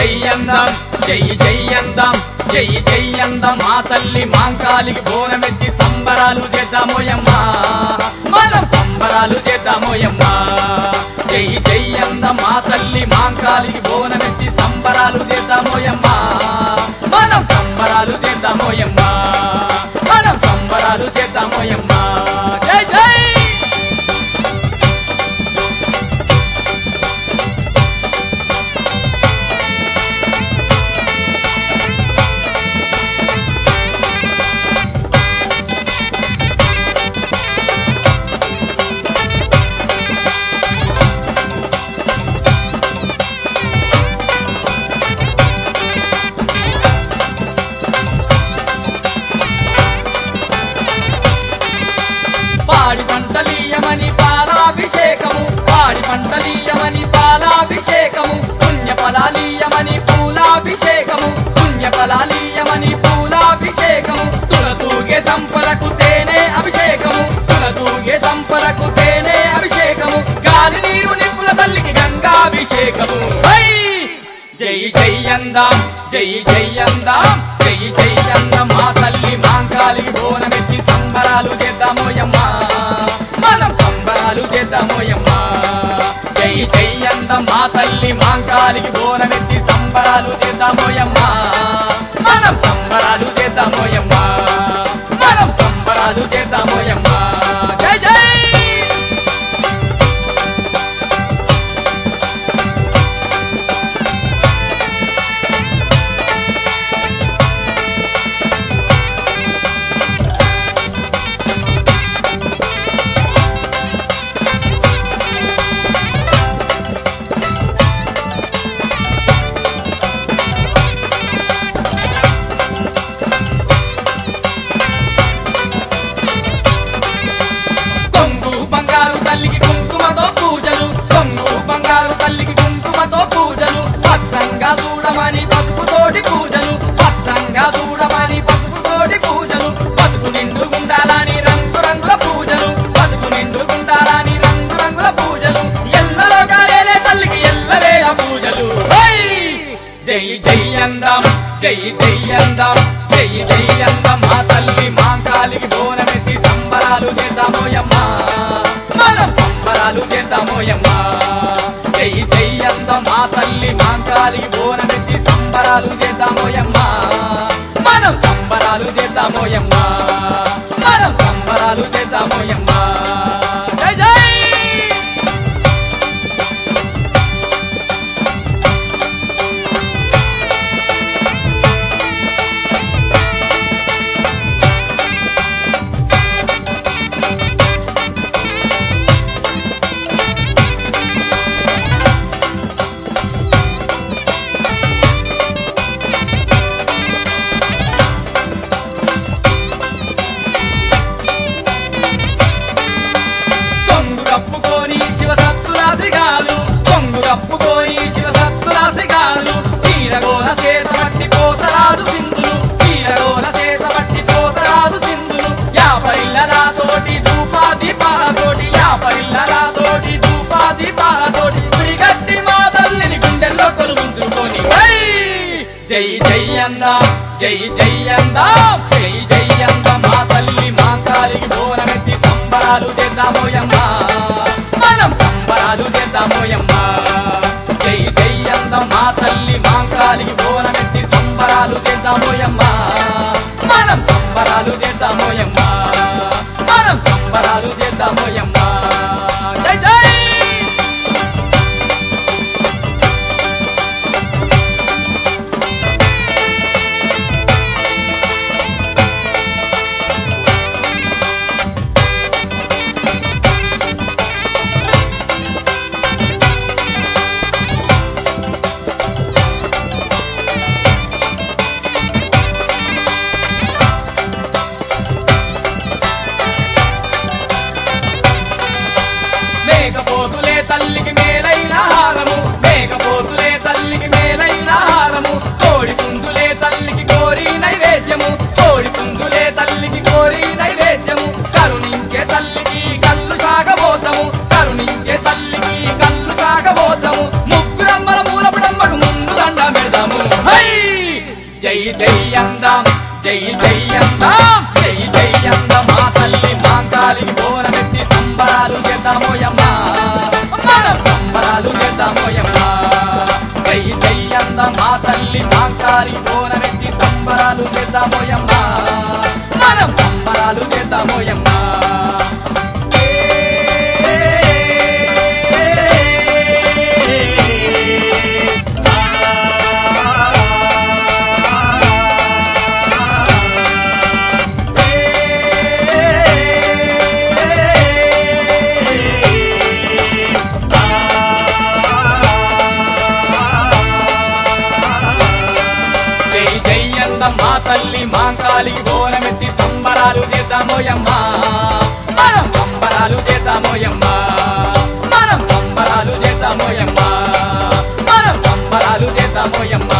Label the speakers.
Speaker 1: జయ్యందం జై జయ్యందం జై జయ్యందం మా తల్లి మాంకాలికి బోనమెత్తి సంబరాలు చేద్దామోయమ్మా మనం సంబరాలు చేద్దామోయమ్మా జై జయ్యందం మా తల్లి మాంకాలికి బోనమెత్తి సంబరాలు చేద్దామోయమ్మా మనం సంబరాలు చేద్దామోయమ్మా మనం సంబరాలు చేద్దామోయమ్మా జై జై పాడి పంటలీయమని పాలాభిషేకము పాడి పంటలీయమని పాలాభిషేకము పుణ్య ఫలాలీయమని పూలాభిషేకము పుణ్య ఫలాలీయమని పూలాభిషేకము తులతూగే సంపరకు తేనె అభిషేకము తులతూగే సంపరకు తేనె అభిషేకము గాలి నీరు నిప్పుల తల్లికి గంగాభిషేకము హై! జై జయ్యందాం జై జయ్యందాం జై జయ్యందాం మా తల్లి మాంకాలికి బోనమెత్తి సంబరాలు చేద్దామోయమ్మా మనం సంబరాలు చేద్దామోయమ్మా జై జయ్యందాం మా తల్లి మాంకాలికి బోనమెత్తి సంబరాలు చేద్దామోయమ్మా మనం సంబరాలు చేద్దామోయమ్మా మనం సంబరాలు చేద్దామోయమ్మా జై జై కొంగు బంగారు తల్లికి కుంకుమతో పూజలు కొంగు బంగారు తల్లికి కుంకుమతో పూజలు పచ్చంగా చూడమని పసుపుతోటి పూజలు పచ్చంగా చూడమని పసుపుతోటి పూజలు బతుకు నిండు గుండాలని రంగు రంగుల పూజలు బతుకు నిండు గుండాలని రంగు రంగుల పూజలు ఎల్లలో కాలేలే తల్లికి ఎల్లవేళ పూజలు హై! జై జై అందం జై జై అందం జై జై అందం మా తల్లి మాంకాలికి బోనమెత్తి సంబరాలు చేద్దామోయమ్మా మనం సంబరాలు చేద్దామోయమ్మా జై జై అందం మా తల్లి మాంకాలికి బోనమెత్తి సంబరాలు చేద్దామోయమ్మా మనం సంబరాలు చేద్దామోయమ్మా మనం సంబరాలు చేద్దామోయమ్మా జై జై కొంగు కప్పుకొని శివ సత్తురాశిగాలు కొంగు కప్పుకొని శివ సత్తురాశిగాలు తీరగోల చేత పట్టి పోతరాదు సింధులు తీరగోల చేత పట్టి పోతరాదు సింధులు యాపరిల్లలాతోటి ధూపా దీపాలతోటి యాపరిల్లలాతోటి ధూపా దీపాలతోటి సుడిగట్టి మా తల్లిని గుండెల్లో కొలుముంచుకొని హై! జై జై అందా జై జై అందా జై జై అందా మా తల్లి మా కాలికి బోనమెత్తి సంబరాలు చేద్దామోయమ్మా మనం సంబరాలు చేద్దామోయమ్మా జై జై అందా మా తల్లి మా కాలికి బోనమెత్తి సంబరాలు చేద్దామోయమ్మా మనం సంబరాలు చేద్దామోయమ్మా మనం సంబరాలు చేద్దామోయమ్మా జై జై అందం జై జై అందం జై జై అందం మా తల్లి మా కాలికి బోనమెత్తి సంబరాలు చేద్దామోయమ్మ మనం సంబరాలు చేద్దామోయమ్మ జై జై అందం మా తల్లి మా కాలికి బోనమెత్తి సంబరాలు చేద్దామోయమ్మ మనం సంబరాలు చేద్దామోయమ్మ జై జై అందం మా తల్లి మా కాలికి బోనమెత్తి సంబరాలు చేద్దామోయమ్మ మనం సంబరాలు చేద్దామోయమ్మ మనం సంబరాలు చేద్దామోయమ్మ మనం సంబరాలు చేద్దామోయమ్మ